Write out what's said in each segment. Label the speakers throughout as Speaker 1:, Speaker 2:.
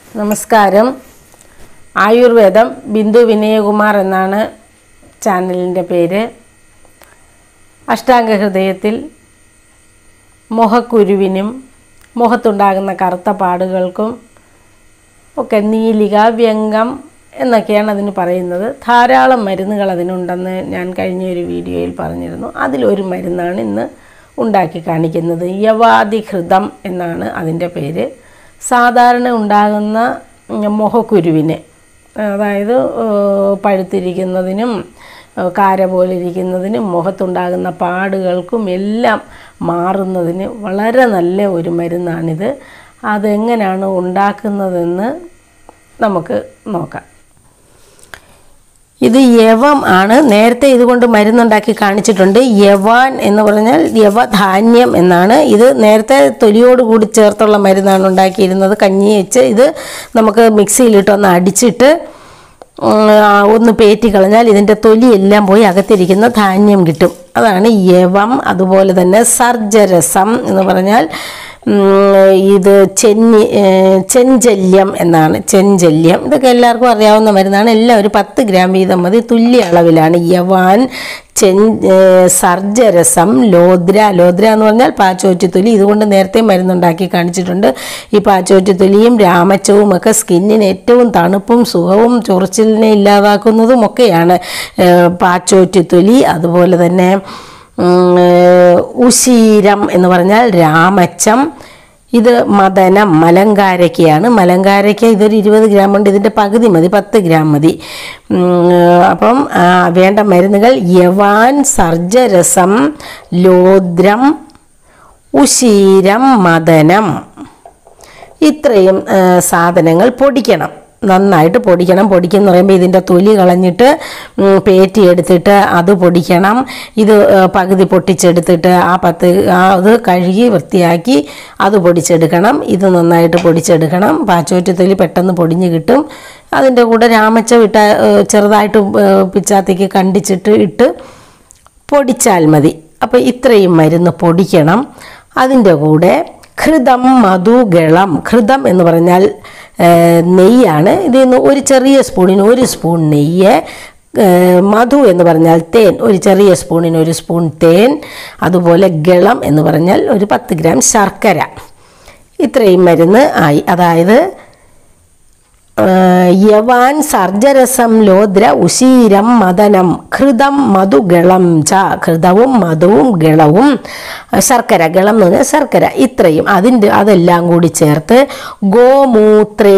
Speaker 1: നമസ്കാരം ആയുർവേദം ബിന്ദു വിനയകുമാർ എന്നാണ് ചാനലിൻ്റെ പേര് അഷ്ടാംഗ ഹൃദയത്തിൽ മുഖക്കുരുവിനും മുഖത്തുണ്ടാകുന്ന കറുത്ത പാടുകൾക്കും ഒക്കെ നീലിക വ്യംഗം എന്നൊക്കെയാണ് അതിന് പറയുന്നത് ധാരാളം മരുന്നുകൾ അതിനുണ്ടെന്ന് ഞാൻ കഴിഞ്ഞ ഒരു വീഡിയോയിൽ പറഞ്ഞിരുന്നു അതിലൊരു മരുന്നാണ് ഇന്ന് ഉണ്ടാക്കി കാണിക്കുന്നത് യവാദിഹൃതം എന്നാണ് അതിൻ്റെ പേര് സാധാരണ ഉണ്ടാകുന്ന ഉം, മുഖക്കുരുവിന് അതായത് ഏഹ്, പഴുത്തിരിക്കുന്നതിനും ഏഹ്, കാര പോലിരിക്കുന്നതിനും മുഖത്തുണ്ടാകുന്ന പാടുകൾക്കും എല്ലാം മാറുന്നതിന് വളരെ നല്ല ഒരു മരുന്നാണിത് അതെങ്ങനെയാണ് ഉണ്ടാക്കുന്നതെന്ന് നമുക്ക് നോക്കാം ഇത് യവം ആണ് നേരത്തെ ഇതുകൊണ്ട് മരുന്നുണ്ടാക്കി കാണിച്ചിട്ടുണ്ട് യവാൻ എന്ന് പറഞ്ഞാൽ യവധാന്യം എന്നാണ് ഇത് നേരത്തെ തൊലിയോട് കൂടി ചേർത്തുള്ള മരുന്നാണ് ഉണ്ടാക്കിയിരുന്നത് കഞ്ഞി വെച്ച് ഇത് നമുക്ക് മിക്സിയിലിട്ടൊന്ന് അടിച്ചിട്ട് ഉം, ആ, ഒന്ന് പേറ്റി കളഞ്ഞാൽ ഇതിൻ്റെ തൊലിയെല്ലാം പോയി അകത്തിരിക്കുന്ന ധാന്യം കിട്ടും അതാണ് യവം അതുപോലെ തന്നെ സർജരസം എന്ന് പറഞ്ഞാൽ ഉം, ഇത് ചെന്നി ഏഹ്, ചെഞ്ചല്യം എന്നാണ് ചെഞ്ചല്യം ഇതൊക്കെ എല്ലാവർക്കും അറിയാവുന്ന മരുന്നാണ് എല്ലാം ഒരു പത്ത് ഗ്രാം വീതം മതി തുല്യ അളവിലാണ് യവാൻ ചെൻ ഏഹ്, സർജരസം ലോദ്ര ലോദ്ര എന്ന് പറഞ്ഞാൽ പാച്ചോറ്റുതൊലി ഇതുകൊണ്ട് നേരത്തെ മരുന്നുണ്ടാക്കി കാണിച്ചിട്ടുണ്ട് ഈ പാച്ചോറ്റുതൊലിയും രാമച്ചവും ഒക്കെ സ്കിന്നിന് ഏറ്റവും തണുപ്പും സുഖവും ചൊറിച്ചിലിനെ ഇല്ലാതാക്കുന്നതും ഒക്കെയാണ് ഏഹ്, പാച്ചോറ്റുതൊലി അതുപോലെ തന്നെ ഉം, ഏഹ്, ഉശീരം എന്ന് പറഞ്ഞാൽ രാമച്ചം ഇത് മദനം മലങ്കാരയ്ക്കയാണ് മലങ്കാരയ്ക്ക ഇതൊരു ഇരുപത് ഗ്രാം ഉണ്ട് ഇതിൻ്റെ പകുതി മതി പത്ത് ഗ്രാം മതി ഉം, അപ്പം ആ, വേണ്ട മരുന്നുകൾ യവാൻ സർജരസം ലോദ്രം ഉശീരം മദനം ഇത്രയും ആ, സാധനങ്ങൾ പൊടിക്കണം നന്നായിട്ട് പൊടിക്കണം പൊടിക്കെന്ന് പറയുമ്പോൾ ഇതിൻ്റെ തൊലി കളഞ്ഞിട്ട് ഉം, പേറ്റി എടുത്തിട്ട് അത് പൊടിക്കണം ഇത് ആ, പകുതി പൊട്ടിച്ചെടുത്തിട്ട് ആ പത്ത് ആ അത് കഴുകി വൃത്തിയാക്കി അത് പൊടിച്ചെടുക്കണം ഇത് നന്നായിട്ട് പൊടിച്ചെടുക്കണം പാച്ചോറ്റ് തൊലി പെട്ടെന്ന് പൊടിഞ്ഞ് കിട്ടും അതിൻ്റെ കൂടെ രാമച്ച വിട്ട ആ, ചെറുതായിട്ട് ആ, പിച്ചാത്തിക്ക് കണ്ടിച്ചിട്ട് ഇട്ട് പൊടിച്ചാൽ മതി അപ്പോൾ ഇത്രയും മരുന്ന് പൊടിക്കണം അതിൻ്റെ കൂടെ ഘൃതം മധുഗളം ഘൃതം എന്ന് പറഞ്ഞാൽ ഏഹ്, നെയ്യാണ് ഇതിൽ നിന്ന് ഒരു ചെറിയ സ്പൂണിന് ഒരു സ്പൂൺ നെയ്യ് ഏഹ്, മധു എന്ന് പറഞ്ഞാൽ തേൻ ഒരു ചെറിയ സ്പൂണിന് ഒരു സ്പൂൺ തേൻ അതുപോലെ ഗളം എന്ന് പറഞ്ഞാൽ ഒരു പത്ത് ഗ്രാം ശർക്കര ഇത്രയും മരുന്ന് ആയി അതായത് ഏഹ്, യവാൻ സർജരസം ലോദ്ര ഉശീരം മദനം ഘൃതം മധുഗളം ച ഘൃതവും മധുവും ഗളവും അഹ് ശർക്കര ഗളം എന്ന് പറഞ്ഞാൽ ശർക്കര ഇത്രയും അതിൻ്റെ അതെല്ലാം കൂടി ചേർത്ത് ഗോമൂത്രേ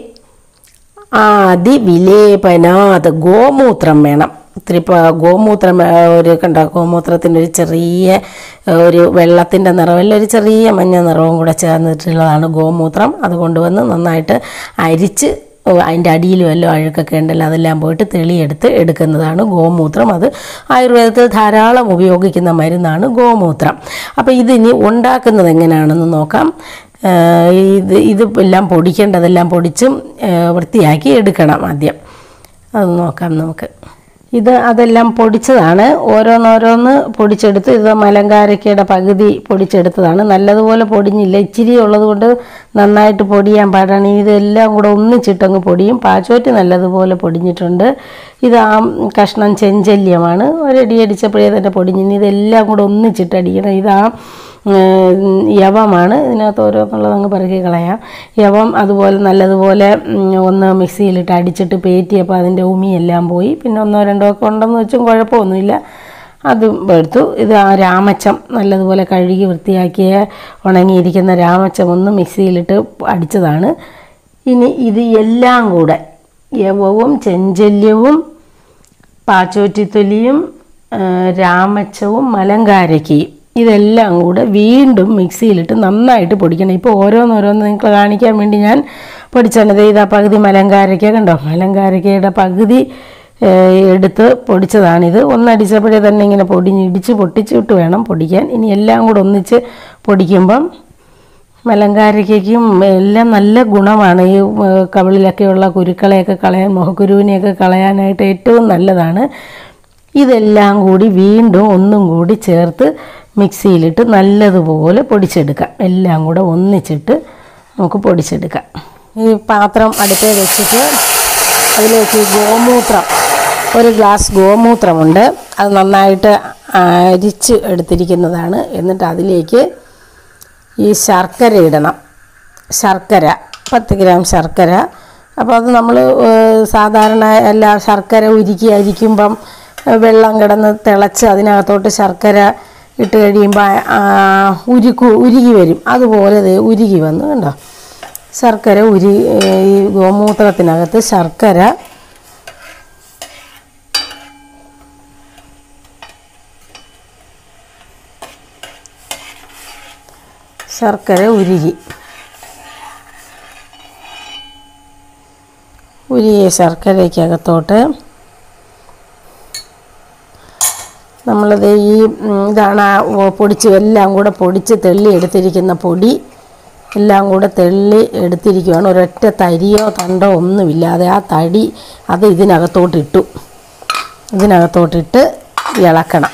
Speaker 1: ആദി വിലേപനാത് ഗോമൂത്രം വേണം ഇത്തിരി ഇപ്പോൾ ഗോമൂത്രം ആ, ഒരു കണ്ട ഗോമൂത്രത്തിൻ്റെ ഒരു ചെറിയ ആ, ഒരു വെള്ളത്തിൻ്റെ നിറവല്ല ഒരു ചെറിയ മഞ്ഞ നിറവും കൂടെ ചേർന്നിട്ടുള്ളതാണ് ഗോമൂത്രം അത് കൊണ്ടുവന്ന് നന്നായിട്ട് അരിച്ച് ഓ, അതിൻ്റെ അടിയിൽ വല്ലതും അഴുക്കൊക്കെ ഉണ്ടല്ലോ അതെല്ലാം പോയിട്ട് തെളിയെടുത്ത് എടുക്കുന്നതാണ് ഗോമൂത്രം അത് ആയുർവേദത്തിൽ ധാരാളം ഉപയോഗിക്കുന്ന മരുന്നാണ് ഗോമൂത്രം അപ്പോൾ ഇതിനി ഉണ്ടാക്കുന്നത് എങ്ങനെയാണെന്ന് നോക്കാം ആ, ഇത് ഇത് എല്ലാം പൊടിക്കേണ്ടതെല്ലാം പൊടിച്ചും ആ, വൃത്തിയാക്കി എടുക്കണം ആദ്യം അത് നോക്കാം നമുക്ക് ഇത് അതെല്ലാം പൊടിച്ചതാണ് ഓരോന്നോരോന്ന് പൊടിച്ചെടുത്ത് ഇത് മലങ്കാരക്കയുടെ പകുതി പൊടിച്ചെടുത്തതാണ് നല്ലതുപോലെ പൊടിഞ്ഞില്ല ഇച്ചിരി ഉള്ളത് കൊണ്ട് നന്നായിട്ട് പൊടിയാൻ പാടാണ് ഇനി ഇതെല്ലാം കൂടെ ഒന്നിച്ചിട്ടങ്ങ് പൊടിയും പാച്ചോറ്റ് നല്ലതുപോലെ പൊടിഞ്ഞിട്ടുണ്ട് ഇത് ആ കഷ്ണം ചെഞ്ചല്യമാണ് ഒരടി അടിച്ചപ്പോഴേ തന്നെ പൊടിഞ്ഞു ഇനി ഇതെല്ലാം കൂടെ ഒന്നിച്ചിട്ട് അടിക്കണം ഇത് ആ ഉം, യവമാണ് ഇതിനകത്ത് ഓരോന്നുള്ളത് അങ്ങ് പെറുക്കി കളയാം യവം അതുപോലെ നല്ലതുപോലെ ഉം, ഒന്ന് മിക്സിയിലിട്ട് അടിച്ചിട്ട് പേറ്റിയപ്പോൾ അതിൻ്റെ ഉമിയെല്ലാം പോയി പിന്നെ ഒന്നോ രണ്ടോ ഒക്കെ ഉണ്ടെന്ന് വെച്ചും കുഴപ്പമൊന്നുമില്ല അതും എടുത്തു ഇത് ആ രാമച്ചം നല്ലതുപോലെ കഴുകി വൃത്തിയാക്കിയ ഉണങ്ങിയിരിക്കുന്ന രാമച്ചം ഒന്ന് മിക്സിയിലിട്ട് അടിച്ചതാണ് ഇനി ഇത് എല്ലാം കൂടെ യവവും ചെഞ്ചല്യവും പാച്ചോറ്റിത്തൊലിയും ആ, രാമച്ചവും മലങ്കാരക്കയും ഇതെല്ലാം കൂടെ വീണ്ടും മിക്സിയിലിട്ട് നന്നായിട്ട് പൊടിക്കണം ഇപ്പോൾ ഓരോന്നോരോന്ന് നിങ്ങൾക്ക് കാണിക്കാൻ വേണ്ടി ഞാൻ പൊടിച്ചാണ് ദേ ഇതാ പകുതി മലങ്കാരക്ക കണ്ടോ മലങ്കാരക്കയുടെ പകുതി ഏ, എടുത്ത് പൊടിച്ചതാണിത് ഒന്നടിച്ചപ്പോഴേ തന്നെ ഇങ്ങനെ പൊടിഞ്ഞ് ഇടിച്ച് പൊട്ടിച്ചിട്ട് വേണം പൊടിക്കാൻ ഇനി എല്ലാം കൂടെ ഒന്നിച്ച് പൊടിക്കുമ്പം മലങ്കാരയ്ക്കും എല്ലാം നല്ല ഗുണമാണ് ഈ ഏഹ്, കവിളിലൊക്കെയുള്ള കുരുക്കളെയൊക്കെ കളയാൻ മുഖക്കുരുവിനെയൊക്കെ കളയാനായിട്ട് ഏറ്റവും നല്ലതാണ് ഇതെല്ലാം കൂടി വീണ്ടും ഒന്നും കൂടി ചേർത്ത് മിക്സിയിലിട്ട് നല്ലതുപോലെ പൊടിച്ചെടുക്കാം എല്ലാം കൂടെ ഒന്നിച്ചിട്ട് നമുക്ക് പൊടിച്ചെടുക്കാം ഈ പാത്രം അടുപ്പേ വെച്ചിട്ട് അതിലേക്ക് ഈ ഗോമൂത്രം ഒരു ഗ്ലാസ് ഗോമൂത്രമുണ്ട് അത് നന്നായിട്ട് അരിച്ച് എടുത്തിരിക്കുന്നതാണ് എന്നിട്ട് അതിലേക്ക് ഈ ശർക്കര ഇടണം ശർക്കര പത്ത് ഗ്രാം ശർക്കര അപ്പോൾ അത് നമ്മൾ സാധാരണ എല്ലാ ശർക്കര ഉരുക്കി അരിക്കുമ്പം ഏഹ്, വെള്ളം കിടന്ന് തിളച്ച് അതിനകത്തോട്ട് ശർക്കര ഇട്ട് കഴിയുമ്പോൾ ആ, ഉരുക്കു ഉരുകി വരും അതുപോലെ ദേ ഉരുകി വന്നു കണ്ടോ ശർക്കര ഉരി ഏഹ്, ഈ ഗോമൂത്രത്തിനകത്ത് ശർക്കര ശർക്കര ഉരുകി ഉരുകിയ ശർക്കരയ്ക്കകത്തോട്ട് നമ്മളത് ഈ ഉം, ഇതാണ് ആ ഓ- പൊടിച്ച് എല്ലാം കൂടെ പൊടിച്ച് തെള്ളി എടുത്തിരിക്കുന്ന പൊടി എല്ലാം കൂടെ തെള്ളി എടുത്തിരിക്കുകയാണ് ഒരൊറ്റ തരിയോ തണ്ടോ ഒന്നുമില്ലാതെ ആ തടി അത് ഇതിനകത്തോട്ടിട്ടു ഇതിനകത്തോട്ടിട്ട് ഇളക്കണം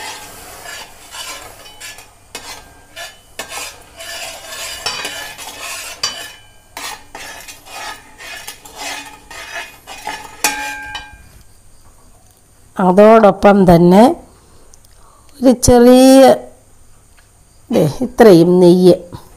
Speaker 1: അതോടൊപ്പം തന്നെ ഒരു ചെറിയ ദേ ഇത്രയും നെയ്യ്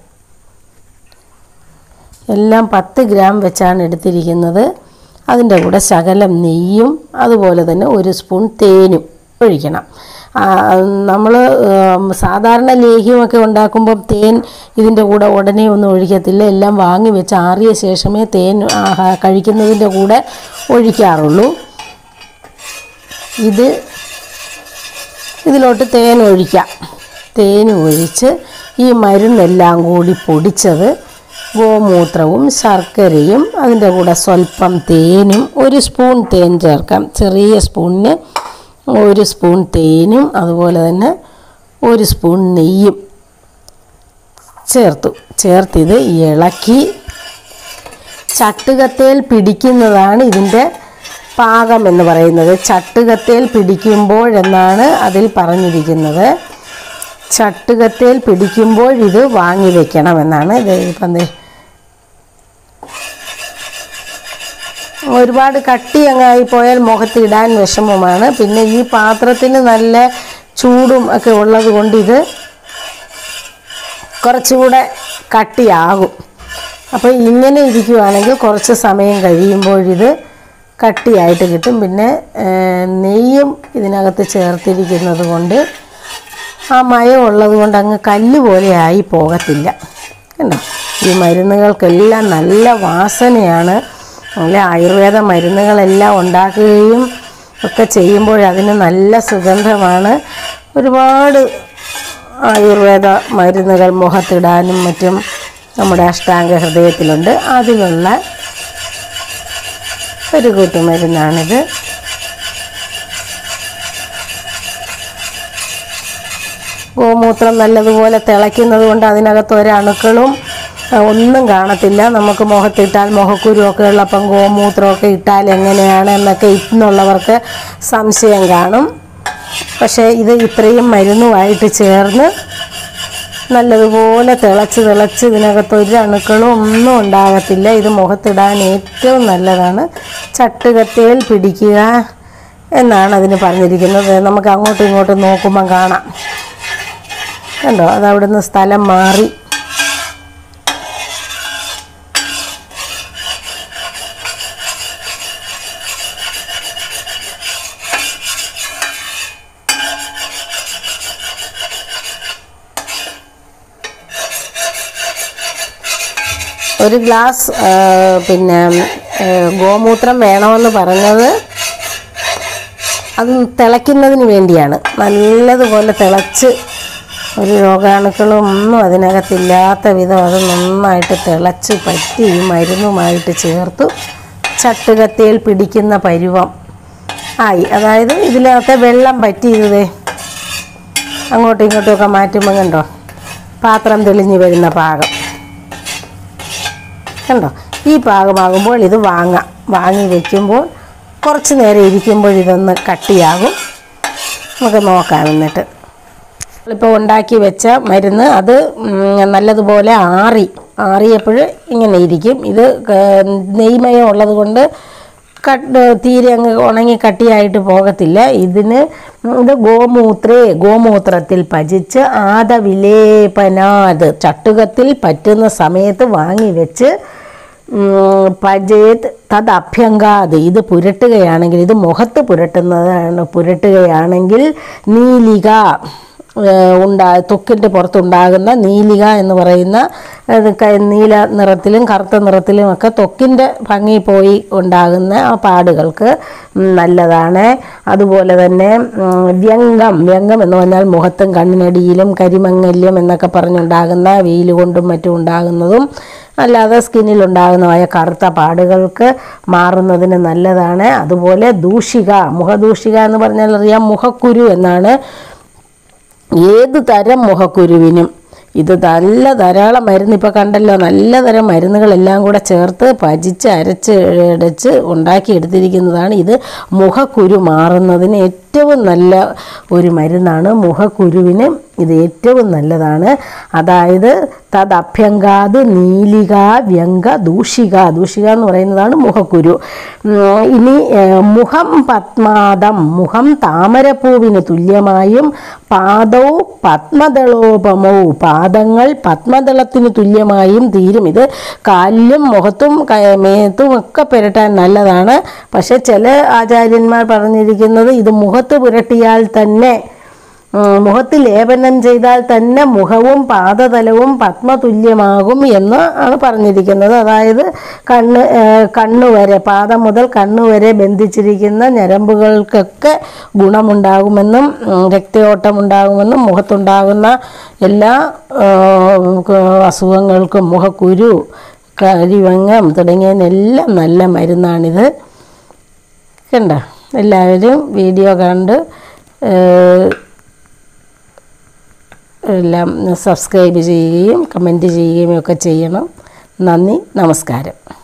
Speaker 1: എല്ലാം പത്ത് ഗ്രാം വെച്ചാണ് എടുത്തിരിക്കുന്നത് അതിൻ്റെ കൂടെ ശകലം നെയ്യും അതുപോലെ തന്നെ ഒരു സ്പൂൺ തേനും ഒഴിക്കണം നമ്മൾ സാധാരണ ലേഹ്യമൊക്കെ ഉണ്ടാക്കുമ്പോൾ തേൻ ഇതിൻ്റെ കൂടെ ഉടനെ ഒന്നും ഒഴിക്കത്തില്ല എല്ലാം വാങ്ങി വെച്ച് ആറിയ ശേഷമേ തേൻ ആഹാ- കഴിക്കുന്നതിൻ്റെ കൂടെ ഒഴിക്കാറുള്ളൂ ഇത് ഇതിലോട്ട് തേൻ ഒഴിക്കാം തേൻ ഒഴിച്ച് ഈ മരുന്നെല്ലാം കൂടി പൊടിച്ചത് ഗോമൂത്രവും ശർക്കരയും അതിൻ്റെ കൂടെ സ്വല്പം തേനും ഒരു സ്പൂൺ തേൻ ചേർക്കാം ചെറിയ സ്പൂണിന് ഒരു സ്പൂൺ തേനും അതുപോലെ തന്നെ ഒരു സ്പൂൺ നെയ്യും ചേർത്തു ചേർത്തിത് ഇളക്കി ചട്ടുകത്തേൽ പിടിക്കുന്നതാണ് ഇതിൻ്റെ പാകം എന്ന് പറയുന്നത് ചട്ടുകത്തേൽ പിടിക്കുമ്പോഴെന്നാണ് അതിൽ പറഞ്ഞിരിക്കുന്നത് ചട്ടുകത്തേൽ പിടിക്കുമ്പോൾ ഇത് വാങ്ങി വെക്കണമെന്നാണ് ഇത് ഇപ്പം ദേ ഒരുപാട് കട്ടി അങ്ങായി പോയാൽ മുഖത്തിടാൻ വിഷമമാണ് പിന്നെ ഈ പാത്രത്തിന് നല്ല ചൂടും ഒക്കെ ഉള്ളത് കൊണ്ട് ഇത് കുറച്ചുകൂടെ കട്ടിയാകും അപ്പോൾ ഇങ്ങനെ ഇരിക്കുവാണെങ്കിൽ കുറച്ച് സമയം കഴിയുമ്പോഴിത് കട്ടിയായിട്ട് കിട്ടും പിന്നെ ഏഹ്, നെയ്യും ഇതിനകത്ത് ചേർത്തിരിക്കുന്നത് കൊണ്ട് ആ മയം ഉള്ളത് കൊണ്ട് അങ്ങ് കല്ല് പോലെ ആയി പോകത്തില്ല കണ്ടോ ഈ മരുന്നുകൾക്കെല്ലാം നല്ല വാസനയാണ് നല്ല ആയുർവേദ മരുന്നുകളെല്ലാം ഉണ്ടാക്കുകയും ഒക്കെ ചെയ്യുമ്പോൾ അതിന് നല്ല സുഗന്ധമാണ് ഒരുപാട് ആയുർവേദ മരുന്നുകൾ മുഖത്തിടാനും മറ്റും നമ്മുടെ അഷ്ടാംഗ ഹൃദയത്തിലുണ്ട് അതിലുള്ള ഒരു കൂട്ടുമരുന്നാണിത് ഗോമൂത്രം നല്ലതുപോലെ തിളയ്ക്കുന്നത് കൊണ്ട് അതിനകത്ത് ഒരണുക്കളും ആ, ഒന്നും കാണത്തില്ല നമുക്ക് മുഖത്തിട്ടാൽ മുഖക്കുരുവൊക്കെ ഉള്ളപ്പം ഗോമൂത്രമൊക്കെ ഇട്ടാൽ എങ്ങനെയാണ് എന്നൊക്കെ ഇന്നുള്ളവർക്ക് സംശയം കാണും പക്ഷേ ഇത് ഇത്രയും മരുന്നുമായിട്ട് ചേർന്ന് നല്ലതുപോലെ തിളച്ച് തിളച്ച് ഇതിനകത്ത് ഒരു അണുക്കളും ഒന്നും ഉണ്ടാകത്തില്ല ഇത് മുഖത്തിടാൻ ഏറ്റവും നല്ലതാണ് ചട്ടുകത്തേൽ പിടിക്കുക എന്നാണ് അതിന് പറഞ്ഞിരിക്കുന്നത് നമുക്ക് അങ്ങോട്ടും ഇങ്ങോട്ടും നോക്കുമ്പം കാണാം കണ്ടോ അത് അവിടുന്ന് സ്ഥലം മാറി ഒരു ഗ്ലാസ് ആ, പിന്നെ ആ, ഗോമൂത്രം വേണമെന്ന് പറഞ്ഞത് അത് തിളയ്ക്കുന്നതിന് വേണ്ടിയാണ് നല്ലതുപോലെ തിളച്ച് ഒരു രോഗാണുക്കളും ഒന്നും അതിനകത്തില്ലാത്ത വിധം അത് നന്നായിട്ട് തിളച്ച് പറ്റി ഈ മരുന്നുമായിട്ട് ചേർത്തു ചട്ടുകത്തിയിൽ പിടിക്കുന്ന പരുവം ആയി അതായത് ഇതിനകത്തെ വെള്ളം പറ്റിയതേ അങ്ങോട്ടും ഇങ്ങോട്ടും ഒക്കെ മാറ്റുമ്പോൾ കണ്ടോ പാത്രം തെളിഞ്ഞ് വരുന്ന പാകം കണ്ടോ ഈ പാകമാകുമ്പോൾ ഇത് വാങ്ങാം വാങ്ങി വയ്ക്കുമ്പോൾ കുറച്ച് നേരം ഇരിക്കുമ്പോൾ ഇതൊന്ന് കട്ടിയാകും നമുക്ക് നോക്കാം എന്നിട്ട് ഇപ്പോൾ ഉണ്ടാക്കി വെച്ച മരുന്ന് അത് ഉം, നല്ലതുപോലെ ആറി ആറിയപ്പോൾ ഇങ്ങനെ ഇരിക്കും ഇത് ക- നെയ്മയം ഉള്ളത് കൊണ്ട് കട്ട് തീരെ അങ്ങ് ഉണങ്ങി കട്ടിയായിട്ട് പോകത്തില്ല ഇതിന് ഇത് ഗോമൂത്രേ ഗോമൂത്രത്തിൽ പചിച്ച് ആദവിലേപനാത് ചട്ടുകത്തിൽ പറ്റുന്ന സമയത്ത് വാങ്ങി വെച്ച് ഉം, പജേത് തത് അഭ്യങ്കാത് ഇത് പുരട്ടുകയാണെങ്കിൽ ഇത് മുഖത്ത് പുരട്ടുന്നതാണ് പുരട്ടുകയാണെങ്കിൽ നീലിക ഏഹ്, ഉണ്ടാ ത്വക്കിൻ്റെ പുറത്തുണ്ടാകുന്ന നീലിക എന്ന് പറയുന്ന അത് ക- നീല നിറത്തിലും കറുത്ത നിറത്തിലും ഒക്കെ ത്വക്കിൻ്റെ ഭംഗി പോയി ഉണ്ടാകുന്ന ആ പാടുകൾക്ക് ഉം, നല്ലതാണ് അതുപോലെ തന്നെ ഉം, വ്യംഗം വ്യംഗം എന്ന് പറഞ്ഞാൽ മുഖത്തും കണ്ണിനടിയിലും കരിമങ്ങല്യം എന്നൊക്കെ പറഞ്ഞുണ്ടാകുന്ന വെയിൽ കൊണ്ടും മറ്റും ഉണ്ടാകുന്നതും അല്ലാതെ സ്കിന്നിലുണ്ടാകുന്നതായ കറുത്ത പാടുകൾക്ക് മാറുന്നതിന് നല്ലതാണ് അതുപോലെ ദൂഷിക മുഖദൂഷിക എന്ന് പറഞ്ഞാൽ അറിയാം മുഖക്കുരു എന്നാണ് ഏത് തരം മുഖക്കുരുവിനും ഇത് നല്ല ധാരാളം മരുന്ന് ഇപ്പോൾ കണ്ടല്ലോ നല്ല തരം മരുന്നുകളെല്ലാം കൂടെ ചേർത്ത് പചിച്ച് അരച്ച് അടച്ച് ഉണ്ടാക്കിയെടുത്തിരിക്കുന്നതാണ് ഇത് മുഖക്കുരു മാറുന്നതിന് ഏറ്റവും നല്ല ഒരു മരുന്നാണ് മുഖക്കുരുവിന് ഇത് ഏറ്റവും നല്ലതാണ് അതായത് തദഭ്യങ്കാത് നീലിക വ്യങ്ക ദൂഷിക ദൂഷിക എന്ന് പറയുന്നതാണ് മുഖക്കുരു ഉം, ഇനി ഏഹ്, മുഖം പത്മാദം മുഖം താമരപ്പൂവിന് തുല്യമായും പാദവും പത്മദളോപമവും പാദങ്ങൾ പത്മദളത്തിന് തുല്യമായും തീരും ഇത് കാലിലും മുഖത്തും ക- മേത്തും ഒക്കെ പുരട്ടാൻ നല്ലതാണ് പക്ഷെ ചില ആചാര്യന്മാർ പറഞ്ഞിരിക്കുന്നത് ഇത് മുഖത്ത് പുരട്ടിയാൽ തന്നെ ഉം, മുഖത്ത് ലേപനം ചെയ്താൽ തന്നെ മുഖവും പാദതലവും പത്മതുല്യമാകും എന്ന് ആണ് പറഞ്ഞിരിക്കുന്നത് അതായത് കണ്ണ് ഏഹ്, കണ്ണ് വരെ പാദം മുതൽ കണ്ണ് വരെ ബന്ധിച്ചിരിക്കുന്ന ഞരമ്പുകൾക്കൊക്കെ ഗുണമുണ്ടാകുമെന്നും ഉം, രക്തയോട്ടം ഉണ്ടാകുമെന്നും മുഖത്തുണ്ടാകുന്ന എല്ലാ ഏഹ്, ക- അസുഖങ്ങൾക്കും മുഖക്കുരു കരിവങ്ങം തുടങ്ങിയതിനെല്ലാം നല്ല മരുന്നാണിത് കണ്ട എല്ലാവരും വീഡിയോ കണ്ട് ഏഹ്, എല്ലാം സബ്സ്ക്രൈബ് ചെയ്യുകയും കമൻറ്റ് ചെയ്യുകയും ഒക്കെ ചെയ്യണം നന്ദി നമസ്കാരം